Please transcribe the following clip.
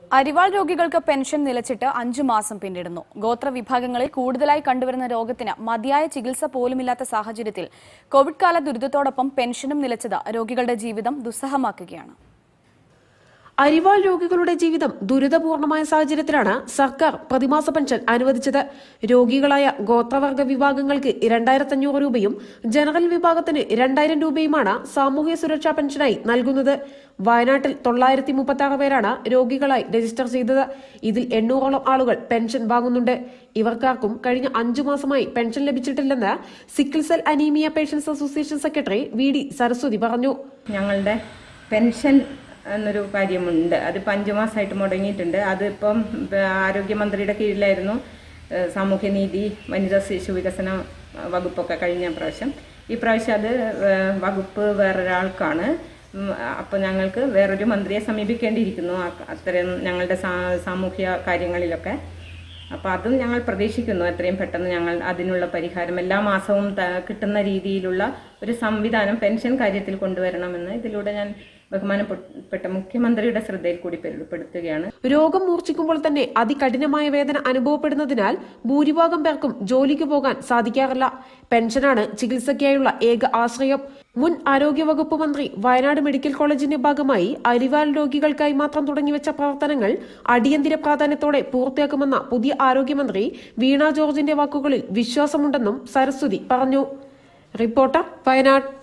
അരിവാൾ രോഗികൾക്ക് പെൻഷൻ നിലച്ചിട്ട് അഞ്ചു മാസം പിന്നിടുന്നു ഗോത്ര വിഭാഗങ്ങളിൽ കൂടുതലായി കണ്ടുവരുന്ന രോഗത്തിന് മതിയായ ചികിത്സ പോലുമില്ലാത്ത സാഹചര്യത്തിൽ കോവിഡ് കാല ദുരിതത്തോടൊപ്പം പെൻഷനും നിലച്ചത് രോഗികളുടെ ജീവിതം ദുസ്സഹമാക്കുകയാണ് അരിവാൾ രോഗികളുടെ ജീവിതം ദുരിതപൂർണമായ സാഹചര്യത്തിലാണ് സർക്കാർ പ്രതിമാസ പെൻഷൻ അനുവദിച്ചത് രോഗികളായ ഗോത്രവർഗ വിഭാഗങ്ങൾക്ക് രണ്ടായിരത്തി അഞ്ഞൂറ് രൂപയും ജനറൽ വിഭാഗത്തിന് രണ്ടായിരം രൂപയുമാണ് സാമൂഹ്യ സുരക്ഷാ പെൻഷനായി നൽകുന്നത് വയനാട്ടിൽ തൊള്ളായിരത്തി മുപ്പത്തി ആറ് പേരാണ് രോഗികളായി രജിസ്റ്റർ ചെയ്തത് ഇതിൽ എണ്ണൂറോളം ആളുകൾ പെൻഷൻ വാങ്ങുന്നുണ്ട് ഇവർക്കാർക്കും കഴിഞ്ഞ അഞ്ചു മാസമായി പെൻഷൻ ലഭിച്ചിട്ടില്ലെന്ന് sickle cell anaemia patients association secretary V D Saraswathi പറഞ്ഞു ഞങ്ങളുടെ പെൻഷൻ എന്നൊരു കാര്യമുണ്ട് അതിപ്പോൾ അഞ്ച് മാസമായിട്ട് മുടങ്ങിയിട്ടുണ്ട് അതിപ്പം ഏഹ്, ആരോഗ്യമന്ത്രിയുടെ കീഴിലായിരുന്നു ഏഹ്, സാമൂഹ്യനീതി വനിതാ ശിശു വികസന വകുപ്പൊക്കെ കഴിഞ്ഞ പ്രാവശ്യം ഈ പ്രാവശ്യം അത് ഏഹ്, വകുപ്പ് വേറൊരാൾക്കാണ് ഉം, അപ്പോൾ ഞങ്ങൾക്ക് വേറൊരു മന്ത്രിയെ സമീപിക്കേണ്ടിയിരിക്കുന്നു അ- അത്തരം ഞങ്ങളുടെ സാ- സാമൂഹ്യ കാര്യങ്ങളിലൊക്കെ അപ്പോൾ അതും ഞങ്ങൾ പ്രതീക്ഷിക്കുന്നു എത്രയും പെട്ടെന്ന് ഞങ്ങൾ അതിനുള്ള പരിഹാരം എല്ലാ മാസവും ത- കിട്ടുന്ന രീതിയിലുള്ള ഒരു സംവിധാനം പെൻഷൻ കാര്യത്തിൽ കൊണ്ടുവരണമെന്ന് ഇതിലൂടെ ഞാൻ ബഹുമാനപ്പെട്ട മുഖ്യമന്ത്രിയുടെ ശ്രദ്ധയിൽ കൂടി പെടുത്തുകയാണ് രോഗം മൂർച്ഛിക്കുമ്പോൾ തന്നെ അതികഠിനമായ വേദന അനുഭവപ്പെടുന്നതിനാൽ ഭൂരിഭാഗം പേർക്കും ജോലിക്ക് പോകാൻ സാധിക്കാറില്ല പെൻഷനാണ് ചികിത്സയ്ക്കായുള്ള ഏക ആശ്രയം മുൻ ആരോഗ്യവകുപ്പ് മന്ത്രി വയനാട് മെഡിക്കൽ കോളേജിന്റെ ഭാഗമായി അരിവാൽ രോഗികൾക്കായി മാത്രം തുടങ്ങിവെച്ച പ്രവർത്തനങ്ങൾ അടിയന്തര പ്രാധാന്യത്തോടെ പൂർത്തിയാക്കുമെന്ന പുതിയ ആരോഗ്യമന്ത്രി വീണ ജോർജിന്റെ വാക്കുകളിൽ വിശ്വാസമുണ്ടെന്നും സരസ്വതി പറഞ്ഞു റിപ്പോർട്ടർ വയനാട്